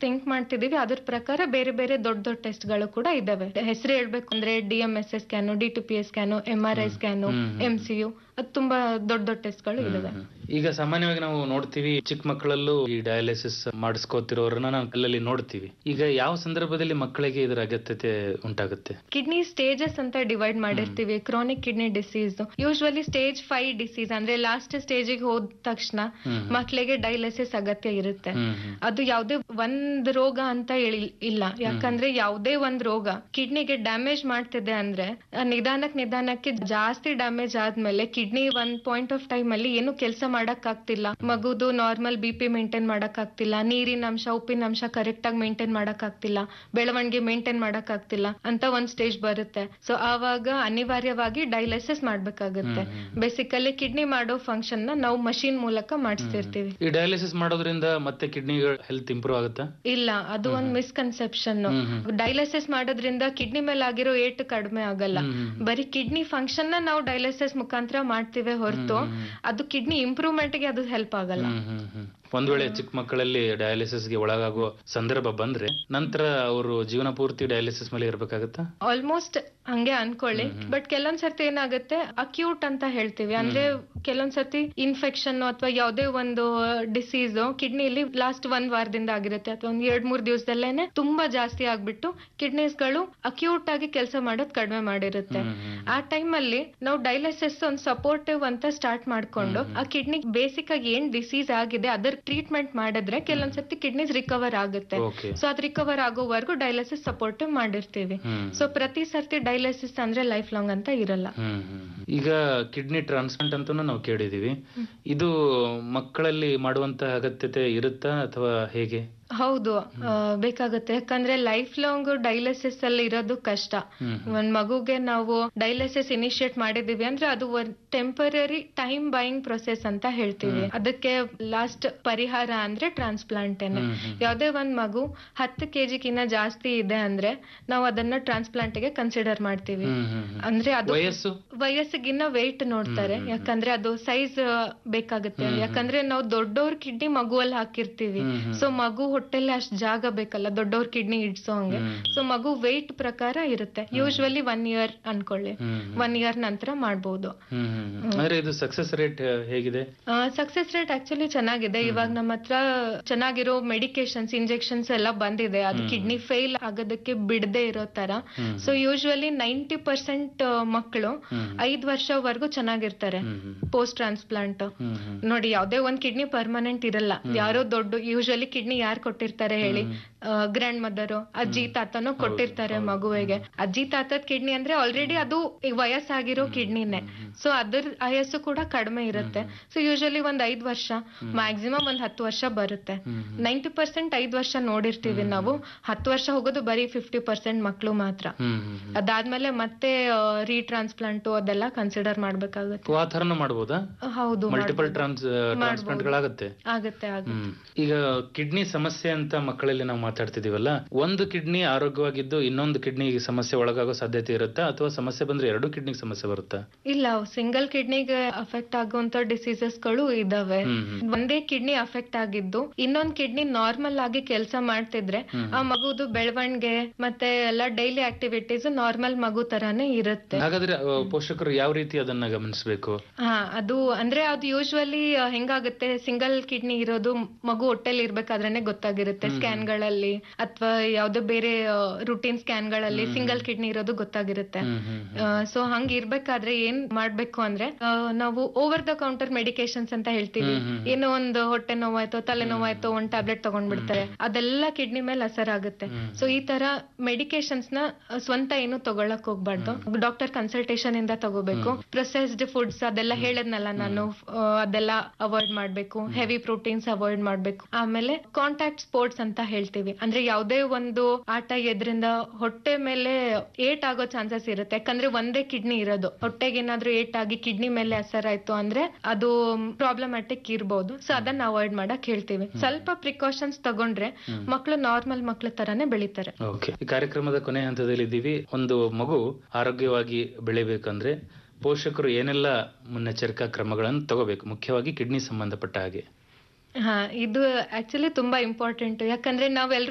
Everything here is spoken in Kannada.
ಥಿಂಕ್ ಮಾಡ್ತಿದೀವಿ ಅದ್ರ ಪ್ರಕಾರ ಬೇರೆ ಬೇರೆ ದೊಡ್ಡ ದೊಡ್ಡ ಟೆಸ್ಟ್ ಗಳು ಕೂಡ ಇದಾವೆ ಹೆಸರು ಹೇಳ್ಬೇಕು ಅಂದ್ರೆ D M S S scan D T P S scan M R I scan ಹ್ಮ್. ಎಂ ಸಿ ಯು ಅದು ತುಂಬಾ ದೊಡ್ಡ ದೊಡ್ಡ ಟೆಸ್ಟ್ ಗಳು ಇದಾವೆ ಈಗ ಸಾಮಾನ್ಯವಾಗಿ ನಾವು ನೋಡ್ತೀವಿ ಚಿಕ್ಕ ಮಕ್ಕಳಲ್ಲೂ ಈ ಡಯಾಲಿಸಿಸ್ ಮಾಡಿಸ್ಕೋತಿರೋರನ್ನ ನಾವು ಕಲ್ಲಲ್ಲಿ ನೋಡ್ತೀವಿ ಈಗ ಯಾವ ಸಂದರ್ಭದಲ್ಲಿ ಮಕ್ಕಳಿಗೆ ಇದರ ಅಗತ್ಯತೆ ಉಂಟಾಗುತ್ತೆ ಕಿಡ್ನಿ ಸ್ಟೇಜಸ್ ಅಂತ ಡಿವೈಡ್ ಮಾಡಿರ್ತೀವಿ chronic kidney disease usually stage five disease ಅಂದ್ರೆ ಲಾಸ್ಟ್ ಸ್ಟೇಜಿಗೆ ಹೋದ ತಕ್ಷಣ ಹ್ಮ್. ಮಕ್ಕಳಿಗೆ ಡೈಲಿಸಿಸ್ ಅಗತ್ಯ ಇರುತ್ತೆ ಹ್ಮ್ ಹ್ಮ್. ಅದು ಯಾವುದೇ ಒಂದ್ ರೋಗ ಅಂತ ಹೇಳಿ ಇಲ್ಲ ಯಾಕಂದ್ರೆ ಯಾವುದೇ ಒಂದ್ ರೋಗ ಕಿಡ್ನಿಗೆ ಡ್ಯಾಮೇಜ್ ಮಾಡ್ತಿದೆ ಅಂದ್ರೆ ಆ ನಿಧಾನಕ್ ನಿಧಾನಕ್ಕೆ ಜಾಸ್ತಿ ಡ್ಯಾಮೇಜ್ ಆದ್ಮೇಲೆ ಕಿಡ್ನಿ ಒಂದ್ ಪಾಯಿಂಟ್ ಆಫ್ ಟೈಮ್ ಅಲ್ಲಿ ಏನು ಕೆಲಸ ಮಾಡಕ್ ಆಗ್ತಿಲ್ಲ ಮಗುದು ನಾರ್ಮಲ್ ಬಿ ಪಿ ಮೇಂಟೈನ್ ಮಾಡಕ್ ಆಗ್ತಿಲ್ಲ ನೀರಿನ ಅಂಶ ಉಪ್ಪಿನ ಅಂಶ ಕರೆಕ್ಟ್ ಆಗಿ ಮೇಂಟೈನ್ ಮಾಡಕ್ ಆಗ್ತಿಲ್ಲ ಬೆಳವಣಿಗೆ ಮೇಂಟೈನ್ ಮಾಡಕ್ ಆಗ್ತಿಲ್ಲ ಅಂತ ಒಂದ್ ಸ್ಟೇಜ್ ಬರುತ್ತೆ ಸೊ ಆವಾಗ ಅನಿವಾರ್ಯವಾಗಿ ಡೈಲಿಸಿಸ್ ಮಾಡ್ಬೇಕಾಗುತ್ತೆ ಹ್ಮ್, ಹ್ಮ್. ಬೇಸಿಕಲಿ ಕಿಡ್ನಿ ಮಾಡೋ ಫಂಕ್ಷನ್ ನ ನಾವು ಮಷಿನ್ ಮೂಲಕ ಮಾಡಿಸ್ತಿರ್ತೀವಿ ಈ ಡಯಾಲಿಸಿಸ್ ಮಾಡೋದ್ರಿಂದ ಮತ್ತೆ ಕಿಡ್ನಿ ಹೆಲ್ತ್ ಇಂಪ್ರೂವ್ ಆಗುತ್ತಾ ಇಲ್ಲ ಅದು ಒಂದ್ ಮಿಸ್ಕನ್ಸೆಪ್ಷನ್ ಹ್ಮ್, ಹ್ಮ್. ಡೈಲಿಸಿಸ್ ಮಾಡೋದ್ರಿಂದ ಕಿಡ್ನಿ ಮೇಲೆ ಆಗಿರೋ ಏಟ್ ಕಡಿಮೆ ಆಗಲ್ಲ ಹ್ಮ್, ಹ್ಮ್. ಬರೀ ಕಿಡ್ನಿ ಫಂಕ್ಷನ್ ನ ನಾವು ಡೈಲಿಸಿಸ್ ಮುಖಾಂತರ ಮಾಡ್ತೀವಿ ಹೊರತು ಹ್ಮ್, ಹ್ಮ್. ಅದು ಕಿಡ್ನಿ ಇಂಪ್ರೂವ್ಮೆಂಟ್ ಗೆ ಅದು ಹೆಲ್ಪ್ ಆಗಲ್ಲ ಹ್ಮ್, ಹ್ಮ್, ಹ್ಮ್. ಒಂದ್ ವೇಳೆ ಚಿಕ್ಕ ಮಕ್ಕಳಲ್ಲಿ ಡಯಾಲಿಸಿಸ್ ಗೆ ಒಳಗಾಗುವ ಸಂದರ್ಭ ಬಂದ್ರೆ ನಂತರ ಅವರು ಜೀವನ ಪೂರ್ತಿ ಡಯಾಲಿಸಿಸ್ ಮೇಲೆ ಇರ್ಬೇಕಾಗತ್ತಾ ಆಲ್ಮೋಸ್ಟ್ ಹಂಗೆ ಅನ್ಕೊಳ್ಳಿ ಬಟ್ ಕೆಲವೊಂದ್ ಸರ್ತಿ ಏನಾಗುತ್ತೆ ಅಕ್ಯೂಟ್ ಅಂತ ಹೇಳ್ತೀವಿ ಅಂದ್ರೆ ಕೆಲವೊಂದ್ ಸರ್ತಿ ಇನ್ಫೆಕ್ಷನ್ ಅಥವಾ ಯಾವುದೇ ಒಂದು ಡಿಸೀಸ್ ಕಿಡ್ನಿಲಿ ಲಾಸ್ಟ್ ಒಂದ್ ವಾರದಿಂದ ಆಗಿರುತ್ತೆ ಅಥವಾ ಒಂದ್ ಎರಡ್ ಮೂರ್ ದಿವಸದಲ್ಲೇನೆ ತುಂಬಾ ಜಾಸ್ತಿ ಆಗ್ಬಿಟ್ಟು ಕಿಡ್ನೀಸ್ ಗಳು ಅಕ್ಯೂಟ್ ಆಗಿ ಕೆಲಸ ಮಾಡೋದ್ ಕಡಿಮೆ ಮಾಡಿರುತ್ತೆ ಹ್ಮ್, ಹ್ಮ್. ಆ ಟೈಮ್ ಅಲ್ಲಿ ನಾವು ಡೈಲಿಸಿಸ್ ಒಂದ್ ಸಪೋರ್ಟಿವ್ ಅಂತ ಸ್ಟಾರ್ಟ್ ಮಾಡ್ಕೊಂಡು ಆ ಕಿಡ್ನಿ ಬೇಸಿಕ್ ಆಗಿ ಏನ್ ಡಿಸೀಸ್ ಆಗಿದೆ ಅದರ ಟ್ರೀಟ್ಮೆಂಟ್ ಮಾಡಿದ್ರೆ ಕೆಲವೊಂದ್ಸತಿ ಕಿಡ್ನೀಸ್ ರಿಕವರ್ ಆಗುತ್ತೆ Okay. ಸೊ ಅದ್ ರಿಕವರ್ ಆಗೋವರೆಗೂ ಡೈಲಿಸಿಸ್ ಸಪೋರ್ಟಿವ್ ಮಾಡಿರ್ತೀವಿ ಹ್ಮ್. ಸೊ ಪ್ರತಿ ಸರ್ತಿ ಡೈಲಿಸಿಸ್ ಅಂದ್ರೆ ಲೈಫ್ ಲಾಂಗ್ ಅಂತ ಇರಲ್ಲ ಹ್ಮ್, ಹ್ಮ್. ಈಗ ಕಿಡ್ನಿ ಟ್ರಾನ್ಸ್ಪ್ಲಾಂಟ್ ಅಂತ ನಾವು ಕೇಳಿದೀವಿ ಇದು ಮಕ್ಕಳಲ್ಲಿ ಮಾಡುವಂತ ಅಗತ್ಯತೆ ಇರುತ್ತಾ ಅಥವಾ ಹೇಗೆ ಹೌದು ಆ, ಬೇಕಾಗುತ್ತೆ ಯಾಕಂದ್ರೆ ಲೈಫ್ ಲಾಂಗ್ ಡೈಲಿಸಿಸ್ ಅಲ್ಲಿ ಇರೋದು ಕಷ್ಟ ಹ್ಮ್, ಒಂದ್ ಮಗುಗೆ ನಾವು ಡೈಲಿಸಿಸ್ ಇನಿಶಿಯೇಟ್ ಮಾಡಿದೀವಿ ಅಂದ್ರೆ ಅದು ಒಂದ್ ಟೆಂಪರರಿ ಟೈಮ್ ಬೈಯಿಂಗ್ ಪ್ರೊಸೆಸ್ ಅಂತ ಹೇಳ್ತೀವಿ ಅದಕ್ಕೆ ಲಾಸ್ಟ್ ಪರಿಹಾರ ಅಂದ್ರೆ ಟ್ರಾನ್ಸ್ಪ್ಲಾಂಟ್ ಹ್ಮ್, ಹ್ಮ್. ಯಾವ್ದೇ ಒಂದ್ ಮಗು ಹತ್ತು ಕೆಜಿಗಿನ್ನ ಜಾಸ್ತಿ ಇದೆ ಅಂದ್ರೆ ನಾವು ಅದನ್ನ ಟ್ರಾನ್ಸ್ಪ್ಲಾಂಟ್ ಗೆ ಕನ್ಸಿಡರ್ ಮಾಡ್ತೀವಿ ಹ್ಮ್, ಹ್ಮ್, ಹ್ಮ್. ಅಂದ್ರೆ ಅದು ವಯಸ್ಸು ವಯಸ್ಸಿಗಿನ್ನ ವೆಯ್ಟ್ ನೋಡ್ತಾರೆ ಯಾಕಂದ್ರೆ ಅದು ಸೈಜ್ ಬೇಕಾಗುತ್ತೆ ಯಾಕಂದ್ರೆ ನಾವು ದೊಡ್ಡವ್ರ ಕಿಡ್ನಿ ಮಗುವಲ್ಲಿ ಹಾಕಿರ್ತೀವಿ ಹ್ಮ್, ಹ್ಮ್. ಸೊ ಮಗು ಹೊಟ್ಟೆಲಿ ಅಷ್ಟ್ ಜಾಗ ಬೇಕಲ್ಲ ದೊಡ್ಡವ್ರ ಕಿಡ್ನಿ ಇಡ್ಸೋ ಹಂಗೆ ಹ್ಮ್. ಸೊ ಮಗು ವೆಯ್ಟ್ ಪ್ರಕಾರ ಇರುತ್ತೆ ಯೂಶುವಲಿ ಒನ್ ಇಯರ್ ಅನ್ಕೊಳ್ಳಿ ಹ್ಮ್, ಒನ್ ಇಯರ್ ನಂತರ ಮಾಡ್ಬೋದು ಹ್ಮ್, ಹ್ಮ್, ಹ್ಮ್. ಅಂದ್ರೆ ಇದು ಸಕ್ಸಸ್ ರೇಟ್ ಹೇಗಿದೆ ಸಕ್ಸೆಸ್ ರೇಟ್ ಆಕ್ಚುಲಿ ಚೆನ್ನಾಗಿದೆ ಇವಾಗ ನಮ್ಮ ಹತ್ರ ಚೆನ್ನಾಗಿರೋ ಮೆಡಿಕೇಶನ್ಸ್ ಇಂಜೆಕ್ಷನ್ಸ್ ಎಲ್ಲ ಬಂದಿದೆ ಅದು ಕಿಡ್ನಿ ಫೇಲ್ ಆಗೋದಕ್ಕೆ ಬಿಡದೆ ಇರೋ ತರ ಹ್ಮ್. ಸೊ ಯೂಶುವಲಿ ನೈಂಟಿ ಪರ್ಸೆಂಟ್ ಮಕ್ಕಳು ಹ್ಮ್. ಐದ್ ವರ್ಷವರೆಗೂ ಚೆನ್ನಾಗಿರ್ತಾರೆ ಹ್ಮ್, ಹ್ಮ್. ಪೋಸ್ಟ್ ಟ್ರಾನ್ಸ್ಪ್ಲಾಂಟ್ ಹ್ಮ್, ಹ್ಮ್. ನೋಡಿ ಯಾವ್ದೇ ಒಂದ್ ಕಿಡ್ನಿ ಪರ್ಮನೆಂಟ್ ಇರಲ್ಲ ಯಾರೋ ದೊಡ್ಡ ಯೂಶುವಲಿ ಕಿಡ್ನಿ ಯಾರು ಕೊಟ್ಟಿರ್ತಾರೆ ಹೇಳಿ ಗ್ರ್ಯಾಂಡ್ ಮದರ್ ಅಜ್ಜಿ ತಾತನೋ ಕೊಟ್ಟಿರ್ತಾರೆ ಮಗುವಿಗೆ ಅಜ್ಜಿ ತಾತದ್ ಕಿಡ್ನಿ ಅಂದ್ರೆ ಆಲ್ರೆಡಿ ಅದು ಈಗ ವಯಸ್ಸಾಗಿರೋ ಕಿಡ್ನಿನೇ ಸೊ ಅದ್ರ ಆಯಸ್ಸು ಕೂಡ ಕಡಿಮೆ ಇರುತ್ತೆ ಸೊ ಯೂಶುವಲಿ ಒಂದ್ ಐದ್ ವರ್ಷ ಮ್ಯಾಕ್ಸಿಮಮ್ ಒಂದ್ ಹತ್ತು ವರ್ಷ ಬರುತ್ತೆ ಹ್ಮ್, ನೈಂಟಿ ಪರ್ಸೆಂಟ್ ಐದ್ ವರ್ಷ ನೋಡಿರ್ತೀವಿ ನಾವು ಹತ್ತು ವರ್ಷ ಹೋಗೋದು ಬರೀ ಫಿಫ್ಟಿ ಪರ್ಸೆಂಟ್ ಮಕ್ಳು ಮಾತ್ರ ಹ್ಮ್, ಹ್ಮ್, ಹ್ಮ್. ಅದಾದ್ಮೇಲೆ ಮತ್ತೆ ರೀಟ್ರಾನ್ಸ್ಪ್ಲಾಂಟ್ ಅದೆಲ್ಲ ಕನ್ಸಿಡರ್ ಮಾಡ್ಬೇಕಾಗುತ್ತೆ ಓ, ಆ ಥರನೂ ಮಾಡ್ಬೋದಾ ಹೌದು ಮಲ್ಟಿಪಲ್ ಟ್ರಾನ್ಸ್ ಟ್ರಾನ್ಸ್ಪ್ಲಾಂಟ್ ಗಳಾಗತ್ತೆ ಆಗತ್ತೆ ಆಗುತ್ತೆ ಹ್ಮ್. ಈಗ ಕಿಡ್ನಿ ಸಮಸ್ಯೆ ಅಂತ ಮಕ್ಕಳಲ್ಲಿ ನಾವು ಮಾತಾಡ್ತಿದೀವಲ್ಲ ಒಂದು ಕಿಡ್ನಿ ಆರೋಗ್ಯವಾಗಿದ್ದು ಇನ್ನೊಂದು ಕಿಡ್ನಿ ಸಮಸ್ಯೆ ಒಳಗಾಗೋ ಸಾಧ್ಯತೆ ಇರುತ್ತಾ ಅಥವಾ ಸಮಸ್ಯೆ ಬಂದ್ರೆ ಎರಡು ಕಿಡ್ನಿ ಸಮಸ್ಯೆ ಬರುತ್ತಾ ಇಲ್ಲ ಸಿಂಗಲ್ ಕಿಡ್ನಿಗೆ ಅಫೆಕ್ಟ್ ಆಗುವಂತ ಡಿಸೀಸಸ್ ಗಳು ಇದಾವೆ ಹ್ಮ್, ಹ್ಮ್. ಒಂದೇ ಕಿಡ್ನಿ ಅಫೆಕ್ಟ್ ಆಗಿದ್ದು ಇನ್ನೊಂದ್ ಕಿಡ್ನಿ ನಾರ್ಮಲ್ ಆಗಿ ಕೆಲಸ ಮಾಡ್ತಿದ್ರೆ ಆ ಮಗುದು ಬೆಳವಣಿಗೆ ಮತ್ತೆ ಎಲ್ಲ ಡೈಲಿ ಆಕ್ಟಿವಿಟೀಸ್ ನಾರ್ಮಲ್ ಮಗು ತರಾನೇ ಇರುತ್ತೆ ಹಾಗಾದ್ರೆ ಅಹ್, ಪೋಷಕರು ಯಾವ ರೀತಿ ಅದನ್ನ ಗಮನಿಸಬೇಕು ಹಾ ಅದು ಅಂದ್ರೆ ಅದು ಯೂಶುವಲಿ ಹೆಂಗಾಗುತ್ತೆ ಸಿಂಗಲ್ ಕಿಡ್ನಿ ಇರೋದು ಮಗು ಹೊಟ್ಟೆಲಿ ಇರ್ಬೇಕಾದ್ರೇನೆ ಗೊತ್ತಾಗಿರುತ್ತೆ ಸ್ಕ್ಯಾನ್ ಗಳಲ್ಲಿ ಅಥವಾ ಯಾವ್ದೋ ಬೇರೆ ರುಟೀನ್ ಸ್ಕ್ಯಾನ್ ಗಳಲ್ಲಿ ಸಿಂಗಲ್ ಕಿಡ್ನಿ ಇರೋದು ಗೊತ್ತಾಗಿರುತ್ತೆ ಹ್ಮ್ ಹ್ಮ್ ಸೊ ಹಂಗ ಇರ್ಬೇಕಾದ್ರೆ ಏನ್ ಮಾಡ್ಬೇಕು ಅಂದ್ರೆ ಆ, ನಾವು ಓವರ್ ದ ಕೌಂಟರ್ ಮೆಡಿಕೇಶನ್ಸ್ ಅಂತ ಹೇಳ್ತೀವಿ ಹ್ಮ್, ಹ್ಮ್. ಏನೋ ಒಂದು ಹೊಟ್ಟೆ ನೋವಾಯ್ತೋ ತಲೆ ನೋವಾಯ್ತೋ ಒಂದ್ ಟ್ಯಾಬ್ಲೆಟ್ ತಗೊಂಡ್ಬಿಡ್ತಾರೆ ಅದೆಲ್ಲ ಕಿಡ್ನಿ ಮೇಲೆ ಅಸರ್ ಆಗುತ್ತೆ ಹ್ಮ್. ಸೊ ಈ ತರ ಮೆಡಿಕೇಶನ್ಸ್ ನ ಆ, ಸ್ವಂತ ಏನು ತಗೊಳಕ್ ಹೋಗ್ಬಾರ್ದು ಡಾಕ್ಟರ್ ಕನ್ಸಲ್ಟೇಷನ್ ಇಂದ ತಗೋಬೇಕು ಪ್ರೊಸೆಸ್ಡ್ ಫುಡ್ಸ್ ಅದೆಲ್ಲ ಹೇಳದ್ನಲ್ಲ ನಾನು ಆ, ಅದೆಲ್ಲ ಅವಾಯ್ಡ್ ಮಾಡ್ಬೇಕು ಹೆವಿ ಪ್ರೋಟೀನ್ಸ್ ಅವಾಯ್ಡ್ ಮಾಡ್ಬೇಕು ಆಮೇಲೆ ಕಾಂಟ್ಯಾಕ್ಟ್ ಸ್ಪೋರ್ಟ್ಸ್ ಅಂತ ಹೇಳ್ತೀವಿ ಅಂದ್ರೆ ಯಾವ್ದೇ ಒಂದು ಆಟ ಎದ್ರಿಂದ ಹೊಟ್ಟೆ ಮೇಲೆ ಏಟ್ ಆಗೋ ಚಾನ್ಸಸ್ ಇರುತ್ತೆ ಯಾಕಂದ್ರೆ ಒಂದೇ ಕಿಡ್ನಿ ಇರೋದು ಹೊಟ್ಟೆಗೆ ಏನಾದ್ರೂ ಏಟ್ ಆಗಿ ಕಿಡ್ನಿ ಮೇಲೆ ಅಸರ್ ಆಯ್ತು ಅಂದ್ರೆ ಅದು ಪ್ರಾಬ್ಲಮ್ಯಾಟಿಕ್ ಇರ್ಬೋದು ಸೊ ಅದನ್ನ ಅವಾಯ್ಡ್ ಮಾಡಕ್ ಹೇಳ್ತೀವಿ ಸ್ವಲ್ಪ ಪ್ರಿಕಾಷನ್ಸ್ ತಗೊಂಡ್ರೆ ಮಕ್ಳು ನಾರ್ಮಲ್ ಮಕ್ಳ ತರಾನೇ ಬೆಳಿತಾರೆ ಓಕೆ ಈ ಕಾರ್ಯಕ್ರಮದ ಕೊನೆ ಹಂತದಲ್ಲಿ ಇದ್ದೀವಿ ಒಂದು ಮಗು ಆರೋಗ್ಯವಾಗಿ ಬೆಳಿಬೇಕಂದ್ರೆ ಪೋಷಕರು ಏನೆಲ್ಲ ಮುನ್ನೆಚ್ಚರಿಕಾ ಕ್ರಮಗಳನ್ನು ತಗೋಬೇಕು ಮುಖ್ಯವಾಗಿ ಕಿಡ್ನಿ ಸಂಬಂಧಪಟ್ಟ ಹಾಗೆ ಹಾ ಇದು ಆಕ್ಚುಲಿ ತುಂಬಾ ಇಂಪಾರ್ಟೆಂಟ್ ಯಾಕಂದ್ರೆ ನಾವೆಲ್ಲರೂ